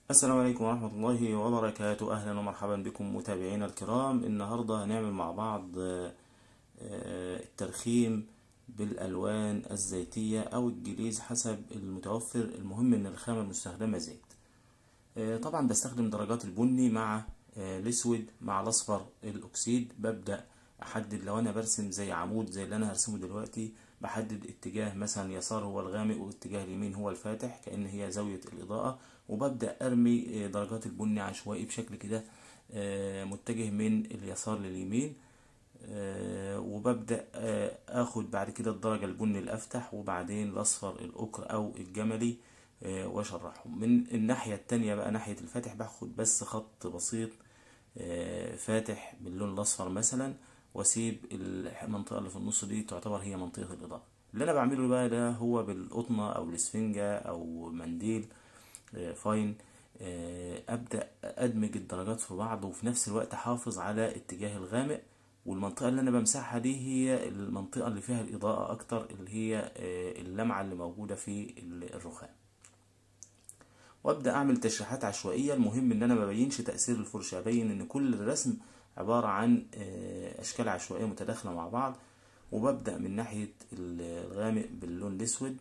السلام عليكم ورحمة الله وبركاته أهلا ومرحبا بكم متابعينا الكرام النهاردة هنعمل مع بعض آه، آه، الترخيم بالألوان الزيتية أو الجليز حسب المتوفر المهم إن الخامة المستخدمة زيت آه، طبعا بستخدم درجات البني مع آه، الأسود مع الأصفر الأكسيد ببدأ أحدد لو أنا برسم زي عمود زي اللي أنا هرسمه دلوقتي بحدد اتجاه مثلا يسار هو الغامق واتجاه اليمين هو الفاتح كأن هي زاوية الإضاءة وببدأ أرمي آه، درجات البني عشوائي بشكل كده آه، متجه من اليسار لليمين آه، وببدأ آه، اخد بعد كده الدرجة البني الافتح وبعدين الاصفر الاكر او الجملي آه، واشرحهم من الناحية التانية بقى ناحية الفاتح باخد بس خط بسيط آه، فاتح باللون الاصفر مثلا واسيب المنطقة اللي في النص دي تعتبر هي منطقة الاضاءة اللي انا بعمله بقى ده هو بالقطنة او الاسفنجة او منديل آه، فاين آه، ابدا ادمج الدرجات في بعض وفي نفس الوقت احافظ على اتجاه الغامق والمنطقة اللي أنا بمسحها دي هي المنطقة اللي فيها الإضاءة أكتر اللي هي آه، اللمعة اللي موجودة في ال- الرخام وأبدأ أعمل تشريحات عشوائية المهم إن أنا ما ببينش تأثير الفرشة أبين إن كل الرسم عبارة عن آه، أشكال عشوائية متداخلة مع بعض وببدأ من ناحية الغامق باللون الأسود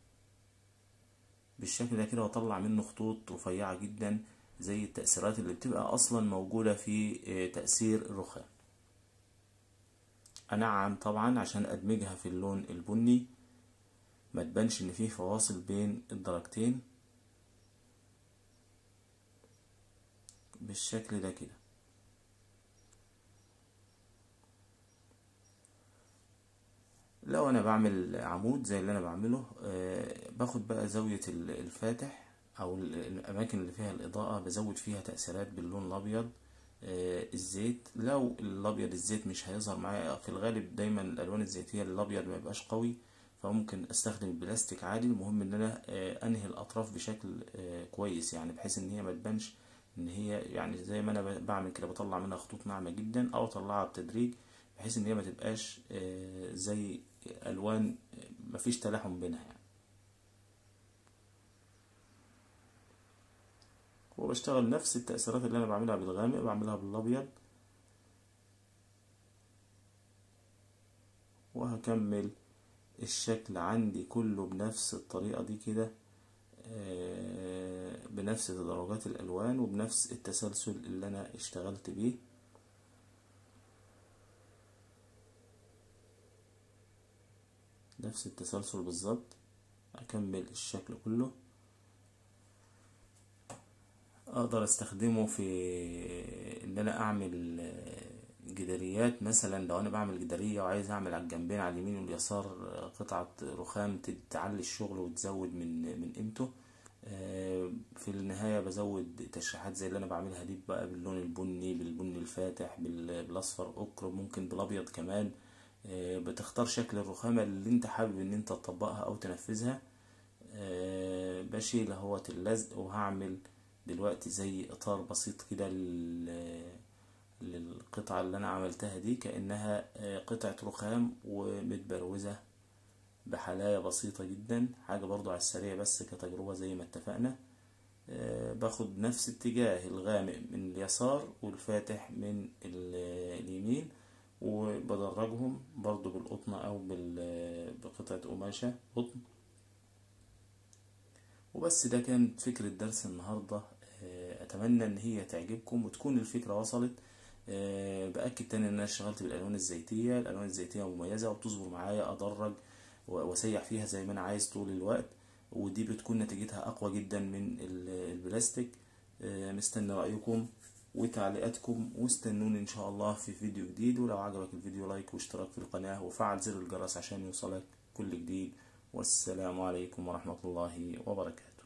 بالشكل ده كده واطلع منه خطوط رفيعة جدا زي التأثيرات اللي بتبقى أصلا موجودة في آه، تأثير الرخام أنعم طبعا عشان أدمجها في اللون البني ما تبانش إن فيه فواصل بين الدرجتين بالشكل ده كده لو أنا بعمل عمود زي اللي أنا بعمله آه، باخد بقى زاوية ال- الفاتح أو ال- الأماكن اللي فيها الإضاءة بزود فيها تأثيرات باللون الأبيض آه، الزيت لو الابيض الزيت مش هيظهر معايا في الغالب دايما الالوان الزيتيه الابيض ما يبقاش قوي فممكن استخدم البلاستيك عادي المهم ان انا آه، انهي الاطراف بشكل آه، كويس يعني بحيث ان هي ما تبانش ان هي يعني زي ما انا ب- بعمل كده بطلع منها خطوط ناعمه جدا او اطلعها بتدريج بحيث ان هي ما تبقاش آه، زي الوان آه، مفيش تلاحم بينها يعني وبشتغل نفس التأثيرات اللي أنا بعملها بالغامق بعملها بالأبيض وهكمل الشكل عندي كله بنفس الطريقة دي كده آه، بنفس تدرجات الألوان وبنفس التسلسل اللي أنا اشتغلت بيه نفس التسلسل بالظبط أكمل الشكل كله اقدر استخدمه في ان انا اعمل جداريات مثلا لو انا بعمل جدارية وعايز اعمل على الجنبين على اليمين واليسار قطعة رخام تعلي الشغل وتزود من من قيمته آه، في النهاية بزود تشريحات زي اللي انا بعملها دي بقى باللون البني بالبني الفاتح بال- بالاصفر اكر ممكن بالابيض كمان آه، بتختار شكل الرخامة اللي انت حابب ان انت تطبقها او تنفذها آه، بشيل اهوت اللزق وهعمل دلوقتي زي اطار بسيط كده لل- للقطعة اللي انا عملتها دي كأنها آه، قطعة رخام ومتبروزة بحلاية بسيطة جدا حاجة برضو على السريع بس كتجربة زي ما اتفقنا آه، باخد نفس اتجاه الغامق من اليسار والفاتح من ال- اليمين وبدرجهم برضو بالقطنة او بال- بقطعة قماشة قطن وبس ده كان فكرة درس النهاردة آه، أتمنى إن هي تعجبكم وتكون الفكرة وصلت آه، بأكد تاني إن أنا اشتغلت بالألوان الزيتية الألوان الزيتية مميزة وبتصبر معايا أدرج و- وأسيح فيها زي ما أنا عايز طول الوقت ودي بتكون نتيجتها أقوى جدا من ال- البلاستيك آه، مستني رأيكم وتعليقاتكم واستنوني إن شاء الله في فيديو جديد ولو عجبك الفيديو لايك واشتراك في القناة وفعل زر الجرس عشان يوصلك كل جديد والسلام عليكم ورحمة الله وبركاته